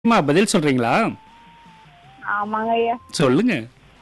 அம்மா பதில் சொல்றீங்களா ஆமாங்க ஐயா சொல்லுங்க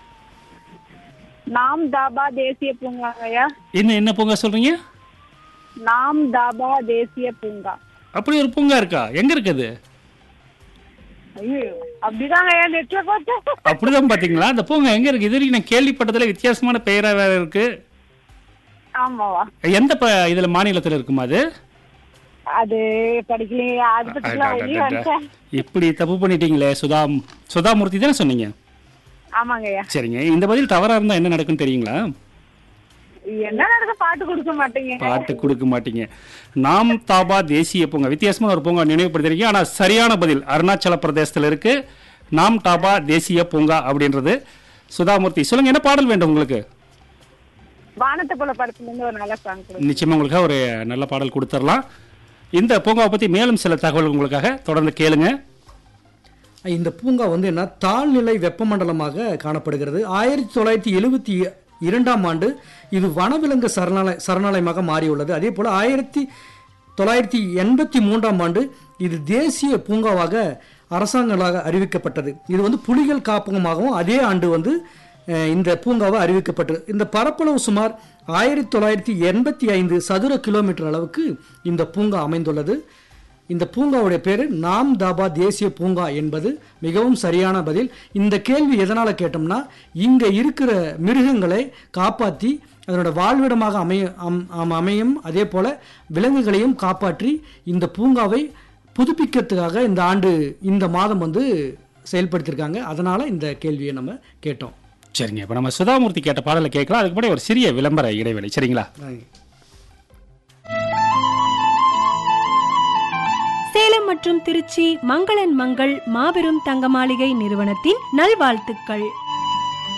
நாம் தாபா தேசிய பூங்காங்க ஐயா என்ன என்ன பூங்கா சொல்றீங்க நாம் தாபா தேசிய பூங்கா அப்படி ஒரு பூங்கா இருக்கா எங்க இருக்குது ஐயோ அப்படிதாங்க ஐயா நெட்ல பார்த்தேன் அப்படிதான் பாத்தீங்களா அந்த பூங்கா எங்க இருக்கு இது வரைக்கும் நான் கேள்விப்பட்டதுல வித்தியாசமான பெயரா வேற இருக்கு ஆமாவா எந்த ப- இதுல மாநிலத்துல இருக்குமா அது அது படிக்கலையே அது பத்திலாம் வெளியே வந்துட்டேன் இப்படி தப்பு பண்ணிட்டீங்களே சுதா சுதாமூர்த்தி தானே சொன்னீங்க ஆமாங்க ஐயா சரிங்க இந்த பதில் தவறா இருந்தா என்ன நடக்கும்னு தெரியுங்களா என்ன நடக்க பாட்டு கொடுக்க மாட்டீங்க பாட்டு கொடுக்க மாட்டீங்க நாம் தாபா தேசிய பூங்கா வித்தியாசமான ஒரு பூங்கா நினைவுபடுத்திருக்கீங்க ஆனா சரியான பதில் அருணாச்சல பிரதேசத்துல இருக்கு நாம் தாபா தேசிய பூங்கா அப்படின்றது சுதாமூர்த்தி சொல்லுங்க என்ன பாடல் வேண்டும் உங்களுக்கு வானத்தை போல படத்துல இருந்து ஒரு நல்ல சாங் கொடுங்க நிச்சயமா உங்களுக்காக ஒரு நல்ல பாடல் கொடுத்துடலாம் இந்த பூங்காவை பத்தி மேலும் சில தகவல் உங்களுக்காக தொடர்ந்து கேளுங்க இந்த பூங்கா வந்து என்ன தாழ்நிலை வெப்பமண்டலமாக காணப்படுகிறது ஆயிரத்தி தொள்ளாயிரத்தி எழுபத்தி இரண்டாம் ஆண்டு இது வனவிலங்கு சரணாலய சரணாலயமாக மாறியுள்ளது அதே போல் ஆயிரத்தி தொள்ளாயிரத்தி எண்பத்தி மூன்றாம் ஆண்டு இது தேசிய பூங்காவாக அரசாங்கங்களாக அறிவிக்கப்பட்டது இது வந்து புலிகள் காப்பகமாகவும் அதே ஆண்டு வந்து அஹ், இந்த பூங்காவை அறிவிக்கப்பட்டது இந்த பரப்பளவு சுமார் ஆயிரத்தி தொள்ளாயிரத்தி எண்பத்தி ஐந்து சதுர கிலோமீட்டர் அளவுக்கு இந்த பூங்கா அமைந்துள்ளது இந்த பூங்காவுடைய பேர் நாம் தாபா தேசிய பூங்கா என்பது மிகவும் சரியான பதில் இந்த கேள்வி எதனால் கேட்டோம்னா இங்கே இருக்கிற மிருகங்களை காப்பாற்றி அதனோட வாழ்விடமாக அமைய அம்- அம்- அமையும் அதே போல் விலங்குகளையும் காப்பாற்றி இந்த பூங்காவை புதுப்பிக்கிறதுக்காக இந்த ஆண்டு இந்த மாதம் வந்து செயல்படுத்தியிருக்காங்க அதனால் இந்த கேள்வியை நம்ம கேட்டோம் சரிங்க இப்ப நம்ம சுதாமூர்த்தி கேட்ட பாடலை கேட்கலாம் அதுக்கு முன்னாடி ஒரு சிறிய விளம்பர இடைவேளை சரிங்களா சேலம் மற்றும் திருச்சி மங்களன் மங்கள் மாபெரும் தங்க மாளிகை நிறுவனத்தின் நல்வாழ்த்துக்கள்